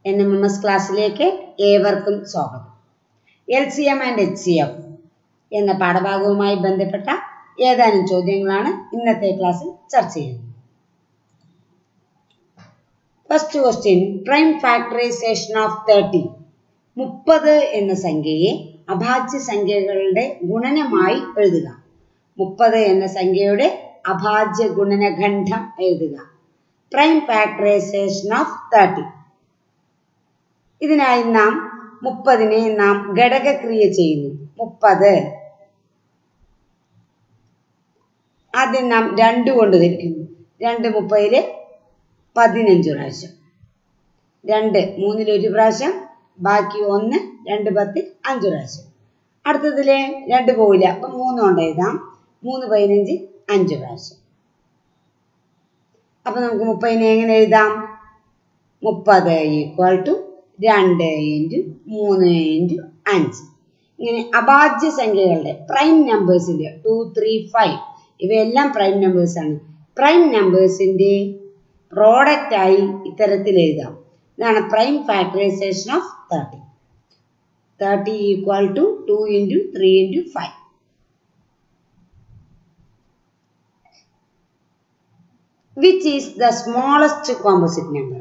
N M M S ക്ലാസ്സിലേക്ക് ഏവർക്കും സ്വാഗതം L C M and H C F എന്ന പാഠഭാഗവുമായി ബന്ധപ്പെട്ട ഏതാനും ചോദ്യങ്ങളാണ് ഇന്നത്തെ ക്ലാസ്സിൽ ചർച്ച ചെയ്യുന്നത് first question prime factorisation of thirty മുപ്പത് എന്ന സംഖ്യയെ അഭാജ്യ സംഖ്യകളുടെ ഗുണനമായി എഴുതുക മുപ്പത് എന്ന സംഖ്യയുടെ അഭാജ്യ ഗുണനഖണ്ഡം എഴുതുക പ്രൈം ഫാക്ടറൈസേഷൻ ഓഫ് തേർട്ടി ഇതിനായി നാം മുപ്പതിനെ നാം ഘടകക്രിയ ചെയ്യുന്നു മുപ്പത് ആദ്യം നാം രണ്ട് കൊണ്ട് ധരിക്കുന്നു രണ്ട് മുപ്പതില് പതിനഞ്ച് പ്രാവശ്യം രണ്ട് മൂന്നിൽ ഒരു പ്രാവശ്യം ബാക്കി ഒന്ന് രണ്ട് പത്തിൽ അഞ്ച് പ്രാവശ്യം അടുത്തതില് രണ്ട് പോവില്ല അപ്പം മൂന്ന് കൊണ്ട് എഴുതാം മൂന്ന് പതിനഞ്ച് അഞ്ച് പ്രാവശ്യം അപ്പൊ നമുക്ക് മുപ്പതിനെ എങ്ങനെ എഴുതാം മുപ്പത് ഈക്വൽ ടു രണ്ട് ഇൻറ്റു മൂന്ന് ഇൻറ്റു അഞ്ച് ഇങ്ങനെ അഭാജ്യ സംഖ്യകളുടെ പ്രൈം നമ്പേഴ്സിന്റെ ടു ത്രീ ഫൈവ് ഇവയെല്ലാം പ്രൈം നമ്പേഴ്സ് ആണ് പ്രൈം നമ്പേഴ്സിന്റെ പ്രോഡക്റ്റ് ആയി ഇത്തരത്തിൽ എഴുതാം ഇതാണ് prime factorisation of thirty thirty equal to two into three into five which is the smallest composite number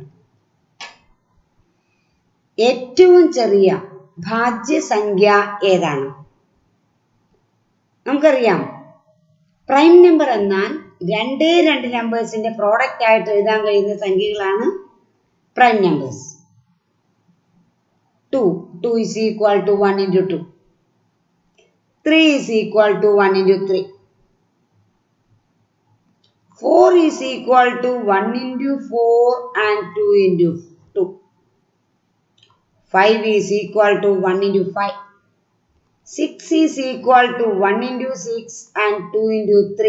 ഏറ്റവും ചെറിയ ഭാജ്യസംഖ്യ ഏതാണ് നമുക്കറിയാം പ്രൈം നമ്പർ എന്നാൽ രണ്ടേ രണ്ട് നമ്പേഴ്സിന്റെ പ്രോഡക്റ്റ് ആയിട്ട് എഴുതാൻ കഴിയുന്ന സംഖ്യകളാണ് prime numbers two two is equal to one into two three is equal to one into three four is equal to one into four and two into two five is equal to one into five six is equal to one into six and two into three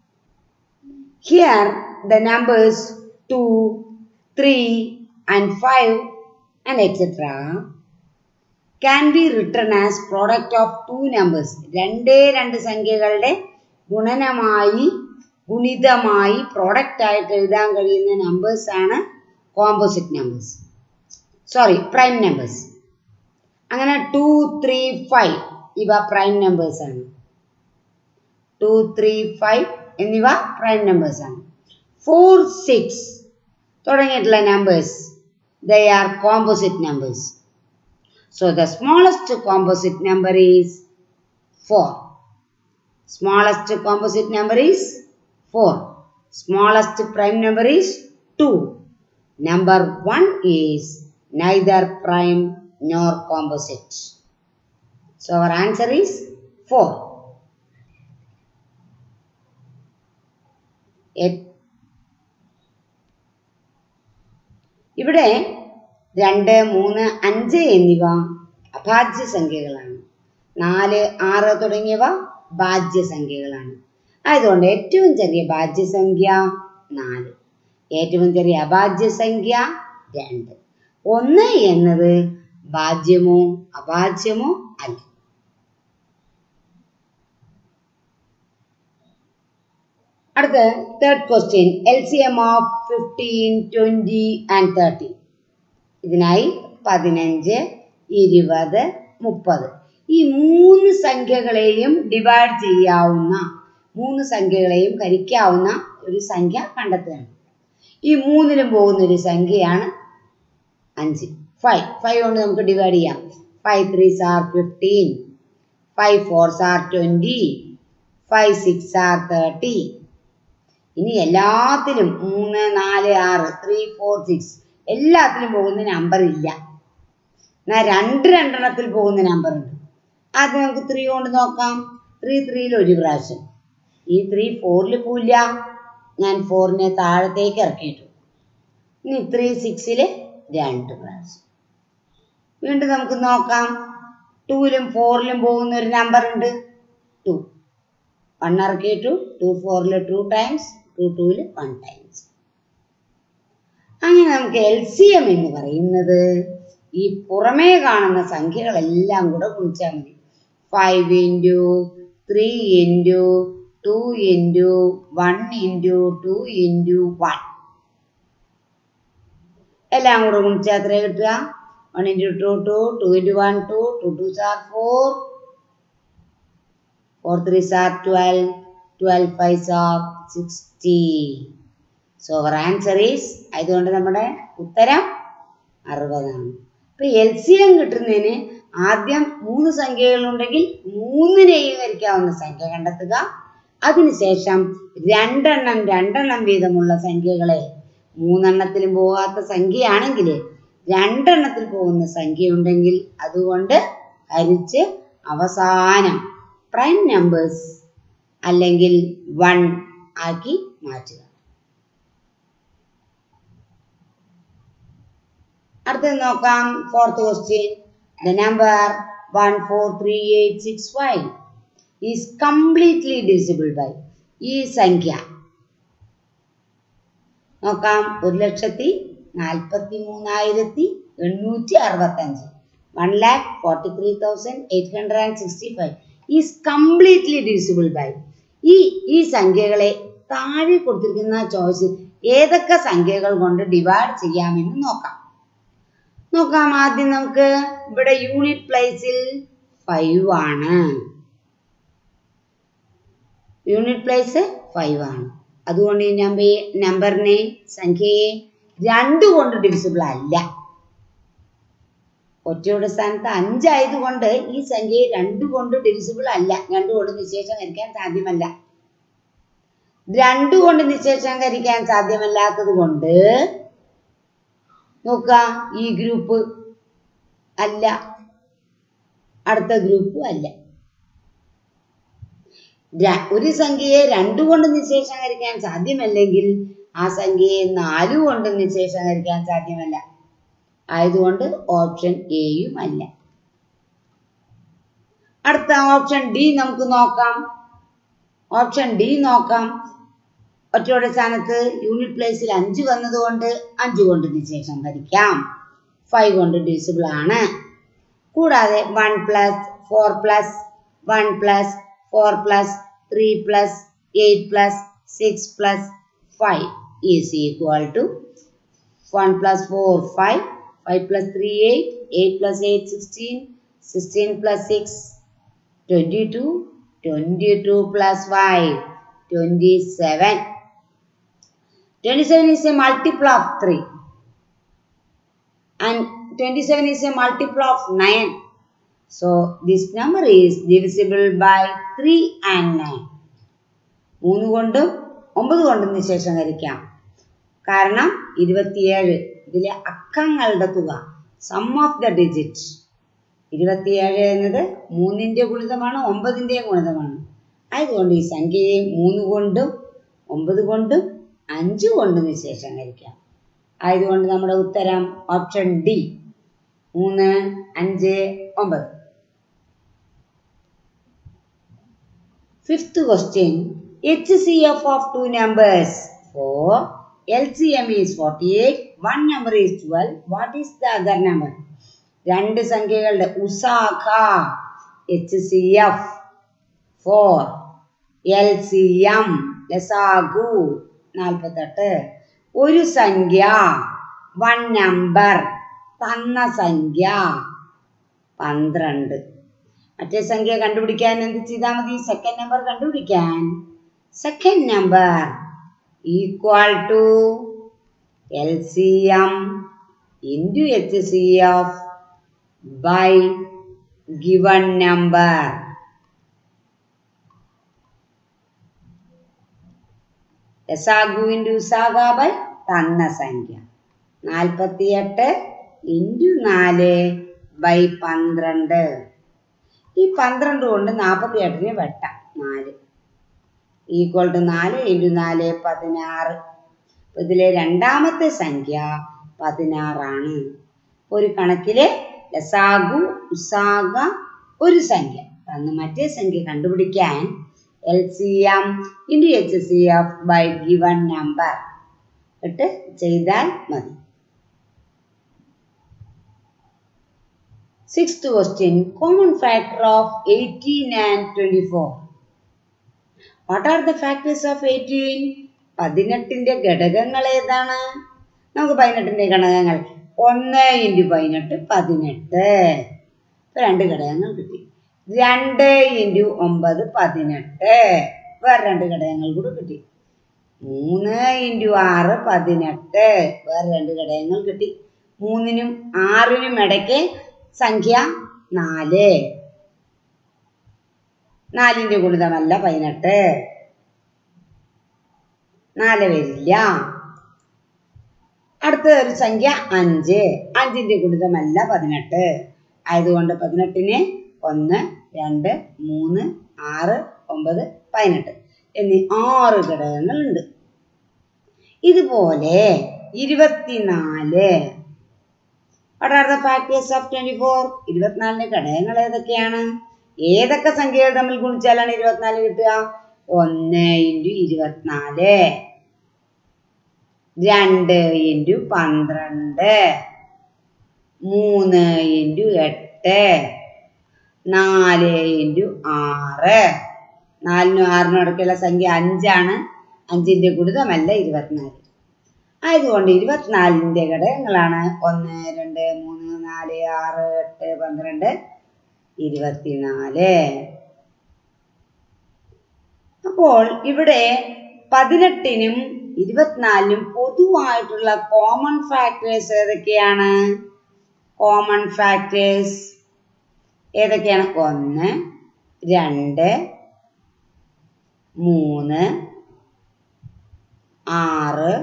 here the numbers two three and five and etcetera can be written as product of two numbers രണ്ടേ രണ്ട് സംഖ്യകളുടെ ഗുണനമായി ഗുണിതമായി product ആയിട്ട് എഴുതാൻ കഴിയുന്ന numbers ആണ് composite numbers sorry prime numbers അങ്ങനെ two three five ഇവ prime numbers ആണ് ടു ത്രീ ഫൈവ് എന്നിവ പ്രൈം നമ്പേഴ്സ് ആണ് ഫോർ സിക്സ് തുടങ്ങിയിട്ടുള്ള numbers they are composite numbers so the smallest composite number is four smallest composite number is four smallest prime number is two number one is neither prime nor composite. So our answer is 4. ഇവിടെ രണ്ട് മൂന്ന് അഞ്ച് എന്നിവ അഭാജ്യ സംഖ്യകളാണ് നാല് ആറ് തുടങ്ങിയവ ഭാജ്യ സംഖ്യകളാണ് ആയതുകൊണ്ട് ഏറ്റവും ചെറിയ ഭാജ്യസംഖ്യ നാല് ഏറ്റവും ചെറിയ അഭാജ്യ സംഖ്യ രണ്ട് ഒന്ന് എന്നത് ഭാജ്യമോ അഭാജ്യമോ അല്ല അടുത്ത third question L C M of fifteen twenty and thirty ഇതിനായി പതിനഞ്ച് ഇരുപത് മുപ്പത് ഈ മൂന്ന് സംഖ്യകളെയും ഡിവൈഡ് ചെയ്യാവുന്ന മൂന്ന് സംഖ്യകളെയും ഹരിക്കാവുന്ന ഒരു സംഖ്യ കണ്ടെത്തുകയാണ് ഈ മൂന്നിലും പോകുന്ന ഒരു സംഖ്യയാണ് അഞ്ച് ഫൈവ് ഫൈവ് കൊണ്ട് നമുക്ക് ഡിവൈഡ് ചെയ്യാം five threes are fifteen five fours are twenty five six are thirty ഇനി എല്ലാത്തിലും മൂന്ന് നാല് ആറ് ത്രീ ഫോർ സിക്സ് എല്ലാത്തിലും പോകുന്ന നമ്പർ ഇല്ല എന്നാൽ രണ്ട് രണ്ടെണ്ണത്തിൽ പോകുന്ന നമ്പർ ഉണ്ട് ആദ്യം നമുക്ക് ത്രീ കൊണ്ട് നോക്കാം ത്രീ ത്രീയിൽ ഒരു പ്രാവശ്യം ഈ ത്രീ ഫോറിൽ പോവില്ല ഞാൻ ഫോറിനെ താഴത്തേക്ക് ഇറക്കിയിട്ടു ഇനി ത്രീ സിക്സിൽ രണ്ട് പ്രാവശ്യം വീണ്ടും നമുക്ക് നോക്കാം ടൂവിലും ഫോറിലും പോകുന്ന ഒരു നമ്പർ ഉണ്ട് ടു വൺ ഇറക്കിയിട്ടു ടു ഫോറിൽ ടു ടൈംസ് ടു ടൂവിൽ വൺ ടൈംസ് അങ്ങനെ നമുക്ക് എൽ സി എം എന്ന് പറയുന്നത് ഈ പുറമേ കാണുന്ന സംഖ്യകളെല്ലാം കൂടെ ഗുണിച്ചാൽ മതി five into three into two into one into two into one എല്ലാം കൂടെ ഗുണിച്ചാൽ എത്ര കിട്ടുക one into two two two into one two two two sir four four three sir twelve twelve five sir sixty so our answer is അതുകൊണ്ട് നമ്മുടെ ഉത്തരം അറുപതാണ് ഇപ്പൊ L C M കിട്ടുന്നതിന് ആദ്യം മൂന്ന് സംഖ്യകളുണ്ടെങ്കിൽ മൂന്നിനെയും ഹരിക്കാവുന്ന സംഖ്യ കണ്ടെത്തുക അതിനുശേഷം രണ്ടെണ്ണം രണ്ടെണ്ണം വീതമുള്ള സംഖ്യകളെ മൂന്നെണ്ണത്തിലും പോകാത്ത സംഖ്യയാണെങ്കിൽ രണ്ടെണ്ണത്തിൽ പോകുന്ന സംഖ്യയുണ്ടെങ്കിൽ അതുകൊണ്ട് ഹരിച്ച് അവസാനം പ്രൈം നമ്പേഴ്സ് അല്ലെങ്കിൽ വൺ ആക്കി മാറ്റുക അടുത്തത് നോക്കാം fourth question the number one four three eight six five is completely divisible by ഈ സംഖ്യ നോക്കാം ഒരു ലക്ഷത്തി നാൽപ്പത്തി മൂന്നായിരത്തി എണ്ണൂറ്റി അറുപത്തഞ്ച് one lakh forty three thousand eight hundred and sixty five is completely divisible by ഈ ഈ സംഖ്യകളെ താഴെ കൊടുത്തിരിക്കുന്ന ചോയ്സ് ഏതൊക്കെ സംഖ്യകൾ കൊണ്ട് ഡിവൈഡ് ചെയ്യാമെന്ന് നോക്കാം നോക്കാം ആദ്യം നമുക്ക് ഇവിടെ യൂണിറ്റ് പ്ലേസിൽ ഫൈവ് ആണ് യൂണിറ്റ് പ്ലേസ് ഫൈവ് ആണ് അതുകൊണ്ട് ഈ നമ്പർ നമ്പറിനെ സംഖ്യയെ രണ്ട് കൊണ്ട് ഡിവിസിബിൾ അല്ല ഒറ്റയുടെ സ്ഥാനത്ത് അഞ്ചായതുകൊണ്ട് ഈ സംഖ്യയെ രണ്ട് കൊണ്ട് ഡിവിസിബിൾ അല്ല രണ്ട് കൊണ്ട് നിശേഷം ഹരിക്കാൻ സാധ്യമല്ല രണ്ട് കൊണ്ട് നിശേഷം ഹരിക്കാൻ സാധ്യമല്ലാത്തത് കൊണ്ട് നോക്ക ഈ ഗ്രൂപ്പ് അല്ല അടുത്ത ഗ്രൂപ്പും അല്ല ര- ഒരു സംഖ്യയെ രണ്ടു കൊണ്ട് നിശേഷീകരിക്കാൻ സാധ്യമല്ലെങ്കിൽ ആ സംഖ്യയെ നാലു കൊണ്ട് നിശേഷീകരിക്കാൻ സാധ്യമല്ല ആയതുകൊണ്ട് ഓപ്ഷൻ എയും അല്ല അടുത്ത ഓപ്ഷൻ ഡി നമുക്ക് നോക്കാം ഓപ്ഷൻ ഡി നോക്കാം ഒറ്റയുടെ സ്ഥാനത്ത് യൂണിറ്റ് പ്ലേസിൽ അഞ്ച് വന്നതുകൊണ്ട് അഞ്ച് കൊണ്ട് നിശേഷം ഹരിക്കാം ഫൈവ് കൊണ്ട് ഡിവിസിബിൾ ആണ് കൂടാതെ one plus four plus one plus four plus three plus eight plus six plus five is equal to one plus four five five plus three eight eight plus eight sixteen sixteen plus six twenty two twenty two plus five twenty seven twenty seven is a multiple of three and 27 is a multiple of 9. So this number is divisible by 3 and 9. മൂന്ന് കൊണ്ടും ഒമ്പത് കൊണ്ടും നിശേഷം ഹരിക്കാം കാരണം ഇരുപത്തിയേഴ് ഇതിലെ അക്കങ്ങളുടെ തുക സം ഓഫ് ദ ഡിജിറ്റ് ഇരുപത്തിയേഴ് എന്നത് മൂന്നിൻ്റെ ഗുണിതമാണ് ഒമ്പതിൻ്റെ ഗുണിതമാണ് ആയതുകൊണ്ട് ഈ സംഖ്യയെ മൂന്ന് കൊണ്ടും ഒമ്പത് കൊണ്ടും അഞ്ച് കൊണ്ടും നിശേഷം ഹരിക്കാം ആയതുകൊണ്ട് നമ്മുടെ ഉത്തരം ഓപ്ഷൻ ഡി മൂന്ന് അഞ്ച് ഒമ്പത് fifth question H C F of two numbers four L C M is forty eight one number is twelve what is the other number രണ്ട് സംഖ്യകളുടെ ഉസാഖ H C F four L C M ലസാഗു നാൽപ്പത്തെട്ട് ഒരു സംഖ്യ one number തന്ന സംഖ്യ പന്ത്രണ്ട് മറ്റേ സംഖ്യ കണ്ടുപിടിക്കാൻ എന്ത് ചെയ്താൽ മതി സെക്കൻഡ് നമ്പർ കണ്ടുപിടിക്കാൻ second number equal to L C M into H C F by given number ലസാഗു ഇൻറ്റു സാഗ ബൈ തന്ന സംഖ്യ നാൽപ്പത്തിയെട്ട് ഇൻറ്റു നാല് ബൈ പന്ത്രണ്ട് ഈ പന്ത്രണ്ട് കൊണ്ട് നാൽപ്പത്തി എട്ടിന് വെട്ടാം നാല് ഈക്വൽ ടു നാല് ഇൻറ്റു നാല് പതിനാറ് അപ്പൊ ഇതിലെ രണ്ടാമത്തെ സംഖ്യ പതിനാറാണ് ഒരു കണക്കില് ലസാഗു ഉസാഗ ഒരു സംഖ്യ അന്ന് മറ്റേ സംഖ്യ കണ്ടുപിടിക്കാൻ L C M into H C F by given number ഇട്ട് ചെയ്താൽ മതി sixth question common factor of eighteen and twenty four what are the factors of eighteen പതിനെട്ടിന്റെ ഘടകങ്ങൾ ഏതാണ് നമുക്ക് പതിനെട്ടിന്റെ ഘടകങ്ങൾ ഒന്ന് ഇൻറ്റു പതിനെട്ട് പതിനെട്ട് ഇപ്പൊ രണ്ട് ഘടകങ്ങൾ കിട്ടി രണ്ട് ഇൻറ്റു ഒമ്പത് പതിനെട്ട് വേറെ രണ്ട് ഘടകങ്ങൾ കൂടി കിട്ടി മൂന്ന് ഇൻറ്റു ആറ് പതിനെട്ട് വേറെ രണ്ട് ഘടകങ്ങൾ കിട്ടി മൂന്നിനും ആറിനും ഇടയ്ക്ക് സംഖ്യ നാല് നാലിന്റെ ഗുണിതമല്ല പതിനെട്ട് നാല് വരില്ല അടുത്ത ഒരു സംഖ്യ അഞ്ച് അഞ്ചിന്റെ ഗുണിതമല്ല പതിനെട്ട് ആയതുകൊണ്ട് പതിനെട്ടിന് ഒന്ന് രണ്ട് മൂന്ന് ആറ് ഒമ്പത് പതിനെട്ട് എന്നീ ആറ് ഘടകങ്ങളുണ്ട് ഇതുപോലെ ഇരുപത്തിനാല് What are the factors of 24? ഇരുപത്തിനാലിന്റെ ഘടകങ്ങൾ ഏതൊക്കെയാണ് ഏതൊക്കെ സംഖ്യകൾ തമ്മിൽ ഗുണിച്ചാലാണ് ഇരുപത്തിനാല് കിട്ടുക ഒന്ന് ഇൻറ്റു ഇരുപത്തിനാല് രണ്ട് ഇൻറ്റു പന്ത്രണ്ട് മൂന്ന് ഇൻറ്റു എട്ട് നാല് ഇൻറ്റു ആറ് നാലിനും ആറിനും ഇടയ്ക്കുള്ള സംഖ്യ അഞ്ചാണ് അഞ്ചിന്റെ ഗുണിതമല്ല ഇരുപത്തിനാല് ആയതുകൊണ്ട് ഇരുപത്തിനാലിന്റെ ഘടകങ്ങളാണ് ഒന്ന് രണ്ട് മൂന്ന് നാല് ആറ് എട്ട് പന്ത്രണ്ട് ഇരുപത്തിനാല് അപ്പോൾ ഇവിടെ പതിനെട്ടിനും ഇരുപത്തിനാലിനും പൊതുവായിട്ടുള്ള കോമൺ ഫാക്ടേഴ്സ് ഏതൊക്കെയാണ് കോമൺ ഫാക്ടേഴ്സ് ഏതൊക്കെയാണ് ഒന്ന് രണ്ട് മൂന്ന് ആറ്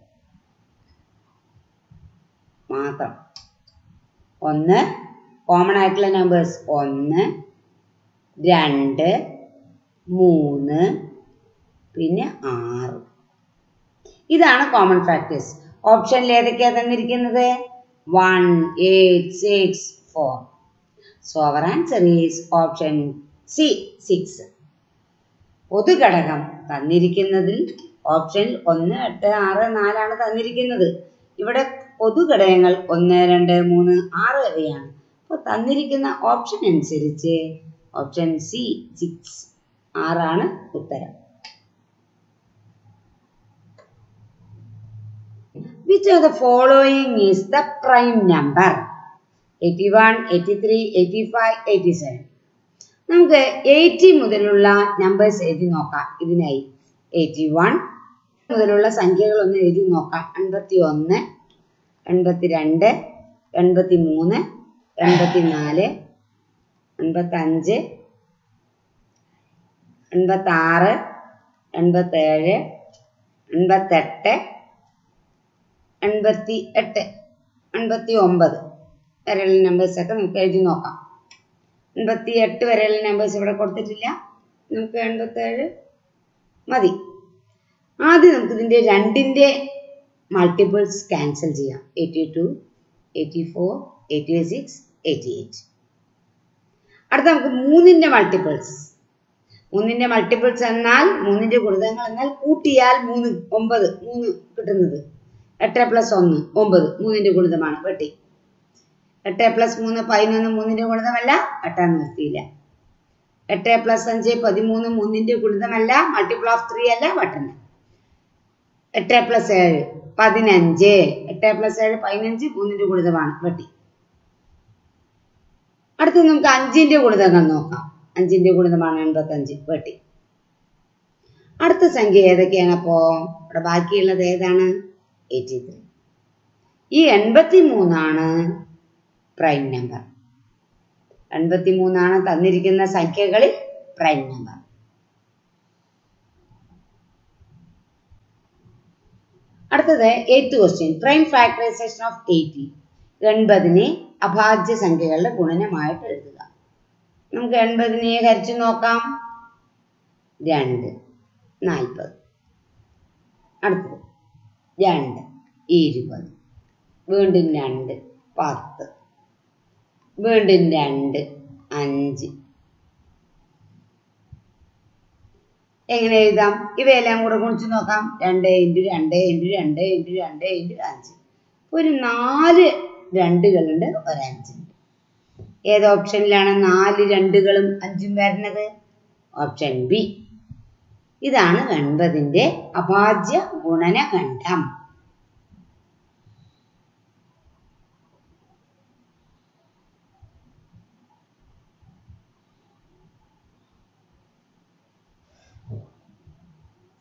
മാത്രം ഒന്ന് കോമൺ ആയിട്ടുള്ള നമ്പേഴ്സ് ഒന്ന് രണ്ട് മൂന്ന് പിന്നെ ആറ് ഇതാണ് കോമൺ ഫാക്ടേഴ്സ് ഓപ്ഷനിൽ ഏതൊക്കെയാണ് തന്നിരിക്കുന്നത് one eight six four so our answer is option C six പൊതുഘടകം തന്നിരിക്കുന്നതിൽ ഓപ്ഷനിൽ ഒന്ന് എട്ട് ആറ് നാലാണ് തന്നിരിക്കുന്നത് ഇവിടെ പൊതുഘടകങ്ങൾ ഒന്ന് രണ്ട് മൂന്ന് ആറ് വരെയാണ് അപ്പോൾ തന്നിരിക്കുന്ന ഓപ്ഷൻ അനുസരിച്ച് ഓപ്ഷൻ സി സിക്സ് ആറാണ് ഉത്തരം Which of the following is the prime number? 81, 83, 85, 87. നമുക്ക് എയ്റ്റി മുതലുള്ള നമ്പേഴ്സ് എഴുതി നോക്കാം ഇതിനായി എയ്റ്റി വൺ മുതലുള്ള സംഖ്യകളൊന്ന് എഴുതി നോക്കാം എൺപത്തി ഒന്ന് എൺപത്തി രണ്ട് എൺപത്തി മൂന്ന് എൺപത്തി നാല് എൺപത്തഞ്ച് എൺപത്താറ് എൺപത്തേഴ് എൺപത്തെട്ട് എൺപത്തി എട്ട് എൺപത്തി ഒമ്പത് വരെയുള്ള നമ്പേഴ്സൊക്കെ നമുക്ക് എഴുതി നോക്കാം എൺപത്തി എട്ട് വരെയുള്ള നമ്പേഴ്സ് ഇവിടെ കൊടുത്തിട്ടില്ല നമുക്ക് എൺപത്തേഴ് മതി ആദ്യം നമുക്ക് ഇതിൻ്റെ രണ്ടിൻ്റെ മൾട്ടിപ്പിൾസ് ക്യാൻസൽ ചെയ്യാം eighty two eighty four eighty six eighty eight അടുത്ത നമുക്ക് മൂന്നിൻ്റെ മൾട്ടിപ്പിൾസ് മൂന്നിൻ്റെ മൾട്ടിപ്പിൾസ് എന്നാൽ മൂന്നിൻ്റെ ഗുണിതങ്ങൾ എന്നാൽ കൂട്ടിയാൽ മൂന്ന് ഒമ്പത് മൂന്ന് കിട്ടുന്നത് എട്ട് പ്ലസ് ഒന്ന് ഒമ്പത് മൂന്നിൻ്റെ ഗുണിതമാണ് വെട്ടി എട്ട് പ്ലസ് മൂന്ന് പതിനൊന്ന് മൂന്നിൻ്റെ ഗുണിതമല്ല എട്ടാന്ന് നിർത്തിയില്ല എട്ട് പ്ലസ് അഞ്ച് പതിമൂന്ന് മൂന്നിൻ്റെ ഗുണിതമല്ല മൾട്ടിപ്പിൾ ഓഫ് ത്രീ അല്ല വട്ടന് എട്ട് പ്ലസ് ഏഴ് പതിനഞ്ച് എട്ട് പ്ലസ് ഏഴ് പതിനഞ്ച് മൂന്നിൻ്റെ ഗുണിതമാണ് വെട്ടി അടുത്ത് നമുക്ക് അഞ്ചിൻ്റെ ഗുണിതങ്ങൾ നോക്കാം അഞ്ചിൻ്റെ ഗുണിതമാണ് എൺപത്തഞ്ച് വെട്ടി അടുത്ത സംഖ്യ ഏതൊക്കെയാണ് അപ്പോൾ ഇവിടെ ബാക്കിയുള്ളത് ഏതാണ് എയ്റ്റി ത്രീ ഈ എൺപത്തി മൂന്നാണ് പ്രൈം നമ്പർ എൺപത്തി മൂന്നാണ് തന്നിരിക്കുന്ന സംഖ്യകളിൽ പ്രൈം നമ്പർ അടുത്തത് eighth question prime factorisation of eighty എൺപതിനെ അഭാജ്യ സംഖ്യകളുടെ ഗുണനമായിട്ട് എഴുതുക നമുക്ക് എൺപതിനെ ഹരിച്ചു നോക്കാം രണ്ട് നാൽപ്പത് അടുത്തത് രണ്ട് ഇരുപത് വീണ്ടും രണ്ട് പത്ത് വീണ്ടും രണ്ട് അഞ്ച് എങ്ങനെ എഴുതാം ഇവയെല്ലാം കൂടെ കുറിച്ച് നോക്കാം രണ്ട് ഇൻറ്റു രണ്ട് ഇൻറ്റു രണ്ട് ഇൻറ്റു രണ്ട് ഇൻറ്റു അഞ്ച് ഒരു നാല് രണ്ടുകളുണ്ട് ഒരഞ്ചുണ്ട് ഏത് ഓപ്ഷനിലാണ് നാല് രണ്ടുകളും അഞ്ചും വരുന്നത് ഓപ്ഷൻ ബി ഇതാണ് എൺപതിൻ്റെ അഭാജ്യ ഗുണനഖണ്ഡം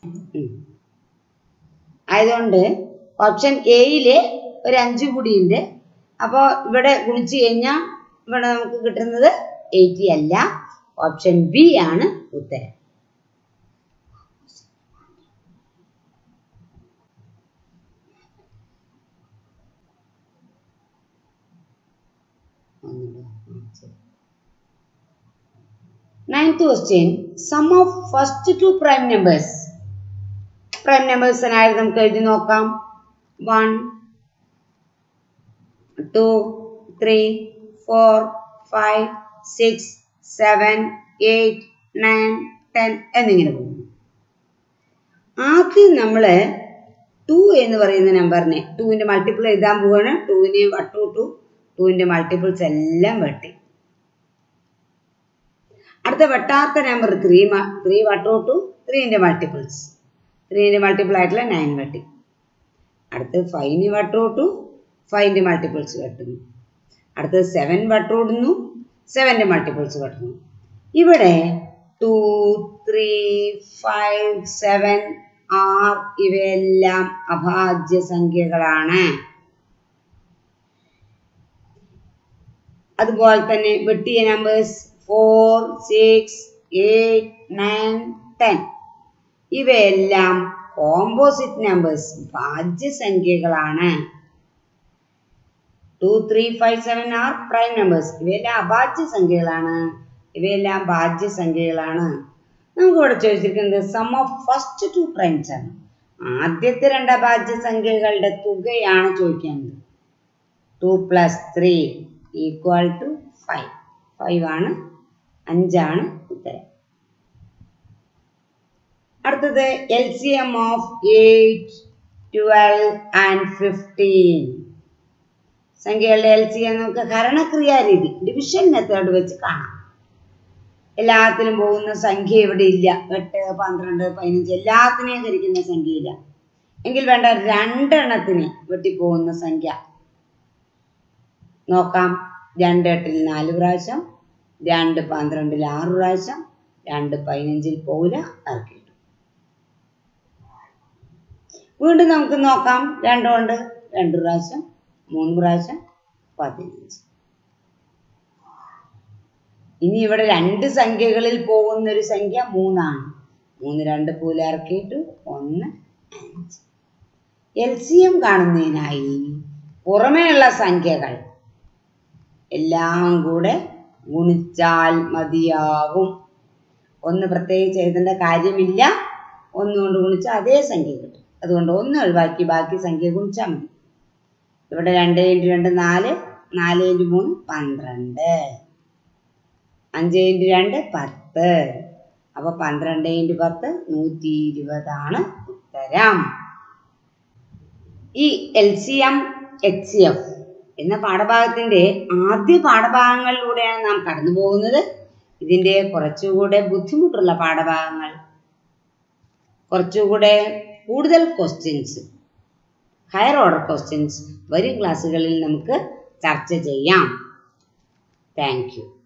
ഉം. ആയതുകൊണ്ട് ഓപ്ഷൻ എയില് ഒരു അഞ്ച് കൂടിയുണ്ട് അപ്പോൾ ഇവിടെ ഗുണിച്ച് കഴിഞ്ഞാൽ ഇവിടെ നമുക്ക് കിട്ടുന്നത് എയ്റ്റി അല്ല ഓപ്ഷൻ ബി ആണ് ഉത്തരം Ninth question. Sum of first two prime numbers. Prime numbers ആയിട്ട് നമുക്ക് എഴുതി നോക്കാം one two three four five six seven eight nine ten എന്നിങ്ങനെ പോകുന്നു ആദ്യം നമ്മൾ ടു എന്ന് പറയുന്ന നമ്പറിനെ ടുവിൻ്റെ മൾട്ടിപ്പിൾ എഴുതാൻ പോവാണ് ടുവിനെ വട്ടു ടു ടുവിൻ്റെ മൾട്ടിപ്പിൾസ് എല്ലാം വെട്ടി അടുത്ത വെട്ടാത്ത നമ്പർ ത്രീ ത്രീ വട്ടു ടു ത്രീൻ്റെ മൾട്ടിപ്പിൾസ് ത്രീൻ്റെ മൾട്ടിപ്പിൾ ആയിട്ടുള്ള നയൻ വെട്ടി അടുത്ത് ഫൈവിന് വട്ടു ടു ഫൈവിൻ്റെ മൾട്ടിപ്പിൾസ് വെട്ടുന്നു അടുത്തത് സെവൻ വട്ടോടുന്നു സെവൻ്റെ മൾട്ടിപ്പിൾസ് വെട്ടുന്നു ഇവിടെ two three five seven are ഇവയെല്ലാം അഭാജ്യ സംഖ്യകളാണ് അതുപോലെ തന്നെ വെട്ടിയ numbers four six eight nine ten ഇവയെല്ലാം കോമ്പോസിറ്റ് നമ്പേഴ്സ് ഭാജ്യസംഖ്യകളാണ് two three five seven are prime numbers ഇവയെല്ലാം അഭാജ്യ സംഖ്യകളാണ് ഇവയെല്ലാം ഭാജ്യസംഖ്യകളാണ് നമുക്ക് ഇവിടെ ചോദിച്ചിരിക്കുന്നത് sum of first two primes ആണ് ആദ്യത്തെ രണ്ട് അഭാജ്യ സംഖ്യകളുടെ തുകയാണ് ചോദിക്കുന്നത് two plus three equal to five five ആണ് അഞ്ചാണ് ഉത്തരം അടുത്തത് L C M of eight twelve and fifteen സംഖ്യകളുടെ എൽ സി എം നമുക്ക് ഹരണക്രിയാരീതി ഡിവിഷൻ മെത്തേഡ് വെച്ച് കാണാം എല്ലാത്തിനും പോകുന്ന സംഖ്യ ഇവിടെ ഇല്ല എട്ട് പന്ത്രണ്ട് പതിനഞ്ച് എല്ലാത്തിനെയും ധരിക്കുന്ന സംഖ്യയില്ല എങ്കിൽ വേണ്ട രണ്ടെണ്ണത്തിന് വെട്ടിപ്പോകുന്ന സംഖ്യ നോക്കാം രണ്ട് എട്ടിൽ നാല് പ്രാവശ്യം രണ്ട് പന്ത്രണ്ടിൽ ആറ് പ്രാവശ്യം രണ്ട് പതിനഞ്ചിൽ പോകില്ല ഇറക്കിയിട്ടു വീണ്ടും നമുക്ക് നോക്കാം രണ്ടുകൊണ്ട് രണ്ട് പ്രാവശ്യം മൂന്ന് പ്രാവശ്യം പതിനഞ്ച് ഇനി ഇവിടെ രണ്ട് സംഖ്യകളിൽ പോകുന്ന ഒരു സംഖ്യ മൂന്നാണ് മൂന്ന് രണ്ട് പൂല ഇറക്കിയിട്ട് ഒന്ന് അഞ്ച് എൽ സി എം കാണുന്നതിനായി പുറമേയുള്ള സംഖ്യകൾ എല്ലാം കൂടെ ഗുണിച്ചാൽ മതിയാകും ഒന്ന് പ്രത്യേകിച്ച് എഴുതേണ്ട കാര്യമില്ല ഒന്നുകൊണ്ട് ഗുണിച്ചാൽ അതേ സംഖ്യ കിട്ടും അതുകൊണ്ട് ഒന്ന് ഒഴിവാക്കി ബാക്കി സംഖ്യ ഗുണിച്ചാൽ മതി ഇവിടെ രണ്ട് ഇൻറ്റു രണ്ട് നാല് നാല് ഇൻറ്റു മൂന്ന് പന്ത്രണ്ട് അഞ്ച് ഇൻറ്റു രണ്ട് പത്ത് അപ്പോൾ പന്ത്രണ്ട് ഇൻറ്റു പത്ത് നൂറ്റി ഇരുപതാണ് ഉത്തരം ഈ L C M H C F എന്ന പാഠഭാഗത്തിൻ്റെ ആദ്യ പാഠഭാഗങ്ങളിലൂടെയാണ് നാം കടന്നു പോകുന്നത് ഇതിൻ്റെ കുറച്ചുകൂടെ ബുദ്ധിമുട്ടുള്ള പാഠഭാഗങ്ങൾ കുറച്ചുകൂടെ കൂടുതൽ ക്വസ്റ്റ്യൻസ് ഹയർ ഓർഡർ ക്വസ്റ്റ്യൻസ് വരും ക്ലാസ്സുകളിൽ നമുക്ക് ചർച്ച ചെയ്യാം താങ്ക് യു